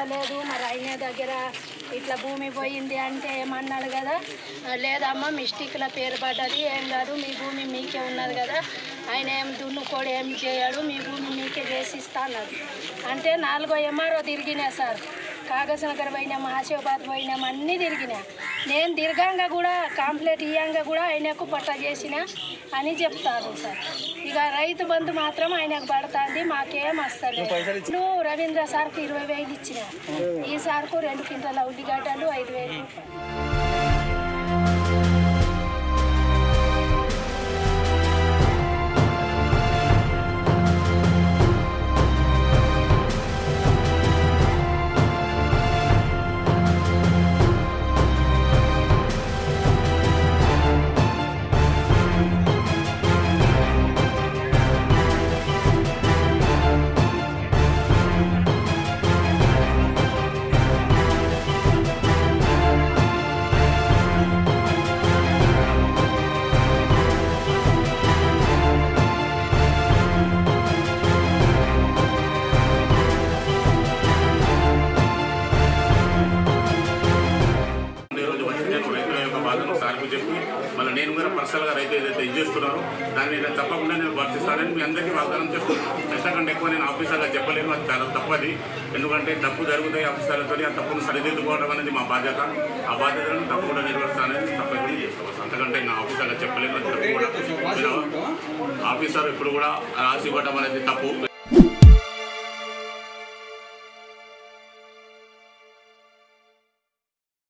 పడలేదు మరి ఆయన దగ్గర ఇట్లా భూమి పోయింది అంటే ఏమన్నాడు కదా "ఆ, లేదమ్మా మిస్టేక్ల పేరు పడ్డది ఏం కాదు మీ భూమి మీకే ఉన్నది కదా ఆయన ఏం దున్నుకోడు ఏం చేయడు మీ భూమి మీకే చేసి ఇస్తా అన్నాడు అంటే నాలుగో ఎంఆర్ఓ తిరిగినా సార్ కాగజ్ నగర్ పోయినాం ఆసిఫాబాద్ పోయినాం అన్నీ తిరిగినా నేను తిరగంగా కూడా కాంప్లైంట్ ఇయ్యంగా కూడా ఆయనకు పట్ట చేసిన అని చెప్తారు సార్ ఇక రైతు బంధు మాత్రం ఆయనకు పడుతుంది మాకేం వస్తలేదు ఇప్పుడు రవీంద్ర సార్కు ఇరవై వేలు ఇచ్చిన ఈ సార్కు రెండు క్వింటాల ఉల్లిగడ్డలు ఐదు వేలు రూపాయలు ఈ రోజు వచ్చి నేను రైతుల యొక్క బాధను సార్కు చెప్పి మళ్ళీ నేను కూడా పర్సనల్గా రైతు ఏదైతే ఇది చేస్తున్నారో దాన్ని నేను తప్పకుండా నేను వర్తిస్తానని మీ అందరికీ వాగ్దానం చేస్తున్నాను ఎంతకంటే ఎక్కువ నేను ఆఫీసర్గా చెప్పలేను అది చాలా తప్పది ఎందుకంటే తప్పు జరుగుతాయి ఆఫీసర్లతో ఆ తప్పును సరిదిద్దుకోవడం అనేది మా బాధ్యత ఆ బాధ్యతలను తప్పకుండా నిర్వహిస్తానని తప్పకుండా చేస్తాను అంతకంటే నా ఆఫీసర్గా చెప్పలేను అది తప్పు కూడా మీరు ఆఫీసర్ ఇప్పుడు కూడా రాసి ఇవ్వడం అనేది తప్పు